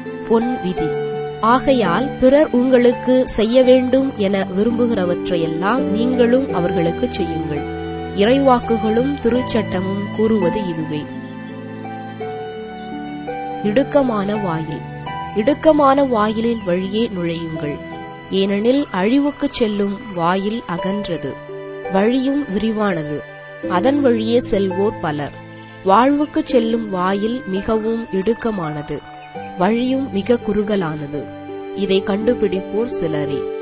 பொன் விதி ஆகையால் பிறர் உங்களுக்கு செய்ய வேண்டும் என விரும்புகிறவற்றையெல்லாம் நீங்களும் அவர்களுக்கு செய்யுங்கள் இறைவாக்குகளும் திருச்சட்டமும் கூறுவது இதுவே இடுக்கமான வாயில் இடுக்கமான வாயிலின் வழியே நுழையுங்கள் ஏனெனில் அழிவுக்குச் செல்லும் வாயில் அகன்றது வழியும் விரிவானது அதன் வழியே செல்வோர் பலர் வாழ்வுக்குச் செல்லும் வாயில் மிகவும் இடுக்கமானது வழியும் மிக குறுகலானது இதை கண்டுபிடிப்போர் சிலரே